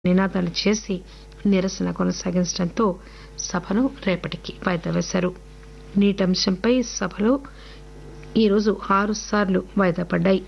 నినాదాలు చేసి నిరసన కొనసాగించడంతో సభను రేపటికి వాయిదా వేశారు నీటి అంశంపై సభలో ఈరోజు ఆరు సార్లు వాయిదా పడ్డాయి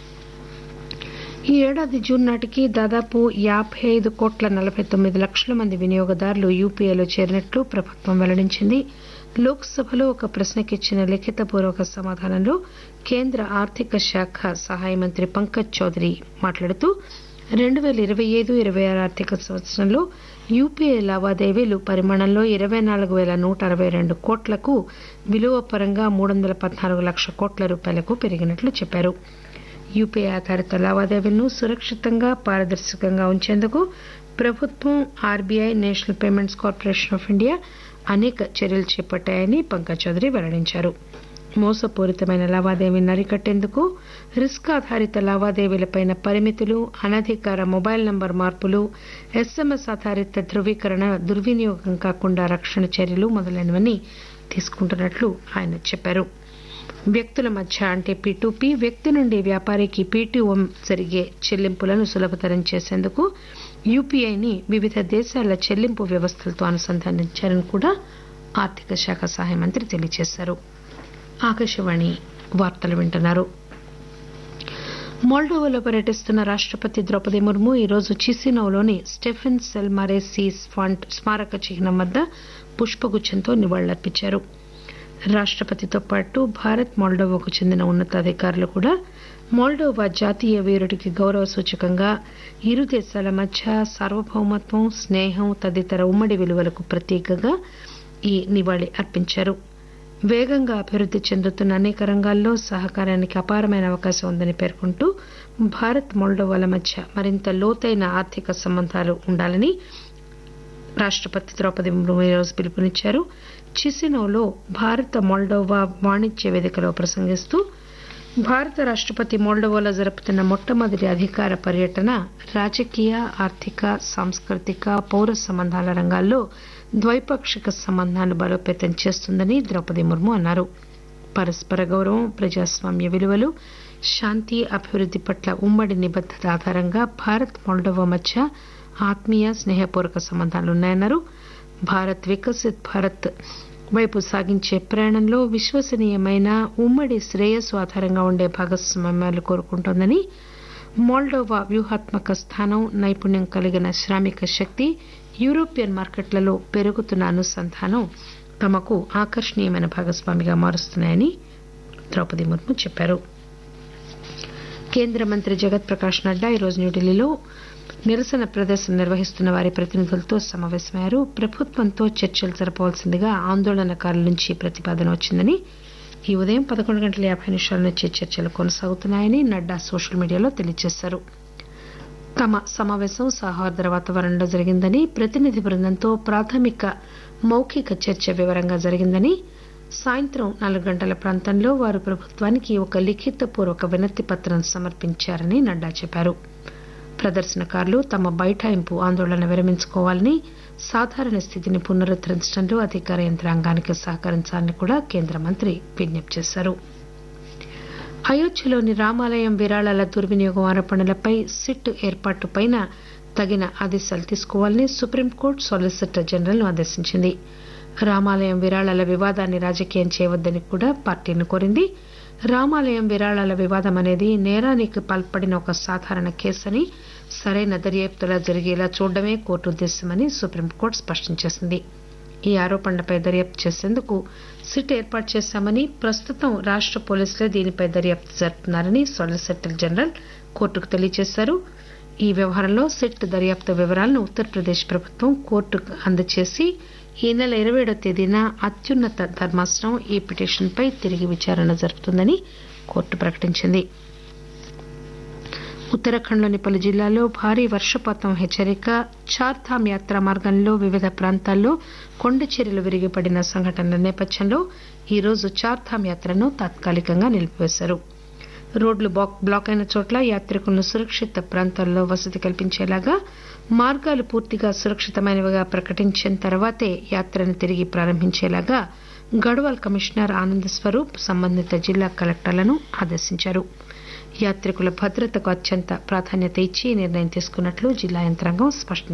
ఈ ఏడాది జూన్ నాటికి దాదాపు యాబై ఐదు కోట్ల నలబై తొమ్మిది లక్షల మంది వినియోగదారులు యూపీఐలో చేరినట్లు ప్రభుత్వం వెల్లడించింది లోక్ సభలో ఒక ప్రశ్నకు ఇచ్చిన లిఖితపూర్వక సమాధానంలో కేంద్ర ఆర్థిక శాఖ సహాయ మంత్రి పంకజ్ చౌదరి మాట్లాడుతూ రెండు పేల ఇరవై ఐదు ఇరవై ఆరు ఆర్థిక సంవత్సరంలో యూపీఐ లావాదేవీలు పరిమాణంలో ఇరవై నాలుగు పేల నూట అరవై రెండు కోట్లకు విలువ పరంగా మూడు వందల పద్నాలుగు లక్షల కోట్ల రూపాయలకు పెరిగినట్లు చెప్పారు యూపీఐ ఆధారిత లావాదేవీలను సురక్షితంగా పారదర్శకంగా ఉంచేందుకు ప్రభుత్వం RBI national payments corporation of India అనేక చర్యలు చేపట్టాయని పంకజ్ చౌదరి వెల్లడించారు మోసపూరితమైన లావాదేవీలను అరికట్టేందుకు రిస్క్ ఆధారిత లావాదేవీలపై పరిమితులు అనధికార మొబైల్ నంబర్ మార్పులు ఎస్ఎంఎస్ ఆధారిత ధృవీకరణ దుర్వినియోగం కాకుండా రక్షణ చర్యలు మొదలైనవన్నీ తీసుకుంటున్నట్లు ఆయన చెప్పారు వ్యక్తుల మధ్య అంటే పీ వ్యక్తి నుండి వ్యాపారికి పీటీఓ జరిగే చెల్లింపులను సులభతరం చేసేందుకు యూపీఐని వివిధ దేశాల చెల్లింపు వ్యవస్థలతో అనుసంధానించారని కూడా ఆర్థిక శాఖ సహాయ మంత్రి తెలియజేశారు ఆకాశవాణి వార్తలు వింటున్నారు మోల్డోవాలో పర్యటిస్తున్న రాష్టపతి ద్రౌపది ముర్ము ఈరోజు చిసినోలోని స్టెఫెన్ సెల్మారేసీ ఫాంట్ స్మారక చిహ్నం వద్ద పుష్పగుచ్చంతో నివాళులర్పించారు రాష్టపతితో పాటు భారత్ మోల్డోవాకు చెందిన ఉన్నతాధికారులు కూడా మోల్డోవా జాతీయ వీరుడికి గౌరవ సూచకంగా ఇరు దేశాల మధ్య సార్వభౌమత్వం స్నేహం తదితర ఉమ్మడి విలువలకు ప్రతీకగా ఈ నివాళి అర్పించారు వేగంగా అభివృద్ది చెందుతున్న అనేక రంగాల్లో సహకారానికి అపారమైన అవకాశం ఉందని పేర్కొంటూ భారత్ మోల్డోవాల మధ్య మరింత లోతైన ఆర్థిక సంబంధాలు ఉండాలని రాష్టపతి ద్రౌపది ముర్ము ఈరోజు పిలుపునిచ్చారు చిసినోలో భారత మోల్డోవా వాణిజ్య వేదికలో ప్రసంగిస్తూ భారత రాష్టపతి మోల్డోవాలో జరుపుతున్న మొట్టమొదటి అధికార పర్యటన రాజకీయ ఆర్థిక సాంస్కృతిక పౌర సంబంధాల రంగాల్లో ద్వైపాక్షిక సంబంధాలు బలోపేతం చేస్తుందని ద్రౌపది ముర్ము అన్నారు పరస్పర గౌరవం ప్రజాస్వామ్య విలువలు శాంతి అభివృద్ది పట్ల ఉమ్మడి నిబద్దత ఆధారంగా భారత్ మోల్డోవా మధ్య ఆత్మీయ స్నేహపూర్వక సంబంధాలున్నాయన్నారు భారత్ వికసిత్ భారత్ వైపు సాగించే ప్రయాణంలో విశ్వసనీయమైన ఉమ్మడి శ్రేయస్సు ఆధారంగా ఉండే భాగస్వామ్యాలు కోరుకుంటోందని మోల్డోవా వ్యూహాత్మక స్థానం నైపుణ్యం కలిగిన శ్రామిక శక్తి యూరోపియన్ మార్కెట్లలో పెరుగుతున్న అనుసంధానం తమకు ఆకర్షణీయమైన భాగస్వామిగా మారుస్తున్నాయని ద్రౌపది ముర్ము చెప్పారు కేంద్ర మంత్రి జగత్ ప్రకాష్ నడ్డా ఈరోజు న్యూఢిల్లీలో నిరసన ప్రదర్శన నిర్వహిస్తున్న వారి ప్రతినిధులతో సమావేశమయ్యారు ప్రభుత్వంతో చర్చలు జరపవలసిందిగా ఆందోళనకారుల నుంచి ప్రతిపాదన వచ్చిందని ఈ ఉదయం పదకొండు గంటల యాభై నిమిషాల నుంచి చర్చలు కొనసాగుతున్నాయని నడ్డా సోషల్ మీడియాలో తెలియజేశారు తమ సమావేశం సౌహార్ద వాతావరణంలో జరిగిందని ప్రతినిధి బృందంతో ప్రాథమిక మౌఖిక చర్చ వివరంగా జరిగిందని సాయంత్రం నాలుగు గంటల ప్రాంతంలో వారు ప్రభుత్వానికి ఒక లిఖితపూర్వక వినతి పత్రం సమర్పించారని నడ్డా చెప్పారు ప్రదర్శనకారులు తమ బైఠాయింపు ఆందోళన విరమించుకోవాలని సాధారణ స్థితిని పునరుద్దరించడంలో అధికార యంత్రాంగానికి సహకరించాలని కూడా కేంద్ర మంత్రి విజ్ఞప్తి చేశారు అయోధ్యలోని రామాలయం విరాళాల దుర్వినియోగం ఆరోపణలపై సిట్ ఏర్పాటుపై తగిన ఆదేశాలు తీసుకోవాలని సుప్రీంకోర్టు సాలిసిటర్ జనరల్ ను ఆదేశించింది రామాలయం విరాళాల వివాదాన్ని రాజకీయం చేయవద్దని కూడా పార్టీని కోరింది రామాలయం విరాళాల వివాదం అనేది నేరానికి పాల్పడిన ఒక సాధారణ కేసని సరైన దర్యాప్తులా జరిగేలా చూడడమే కోర్టు ఉద్దేశమని సుప్రీంకోర్టు స్పష్టం చేసింది ఈ ఆరోపణలపై దర్యాప్తు చేసేందుకు సిట్ ఏర్పాటు చేశామని ప్రస్తుతం రాష్ట పోలీసులే దీనిపై దర్యాప్తు జరుపుతున్నారని సాలిసిటర్ జనరల్ కోర్టుకు తెలియజేశారు ఈ వ్యవహారంలో సిట్ దర్యాప్తు వివరాలను ఉత్తరప్రదేశ్ ప్రభుత్వం కోర్టుకు అందజేసి ఈ నెల ఇరవై ఏడో తేదీన అత్యున్నత ధర్మాసనం ఈ పిటిషన్పై తిరిగి విచారణ జరుపుతుందని కోర్టు ప్రకటించింది ఉత్తరాఖండ్లోని పలు జిల్లాల్లో భారీ వర్షపాతం హెచ్చరిక చార్ధామ్ యాత్రా మార్గంలో వివిధ ప్రాంతాల్లో కొండచర్యలు విరిగిపడిన సంఘటనల నేపథ్యంలో ఈరోజు చార్ధామ్ యాత్రను తాత్కాలికంగా నిలిపివేశారు రోడ్లు బ్లాక్ అయిన చోట్ల యాత్రికులను సురక్షిత ప్రాంతాల్లో వసతి కల్పించేలాగా మార్గాలు పూర్తిగా సురక్షితమైనవిగా ప్రకటించిన తర్వాతే యాత్రను తిరిగి ప్రారంభించేలాగా గఢ్వాల్ కమిషనర్ ఆనంద్ స్వరూప్ సంబంధిత జిల్లా కలెక్టర్లను ఆదేశించారు యాత్రికుల భద్రతకు అత్యంత ప్రాధాన్యత ఇచ్చి ఈ నిర్ణయం తీసుకున్నట్లు జిల్లా యంత్రాంగం స్పష్టం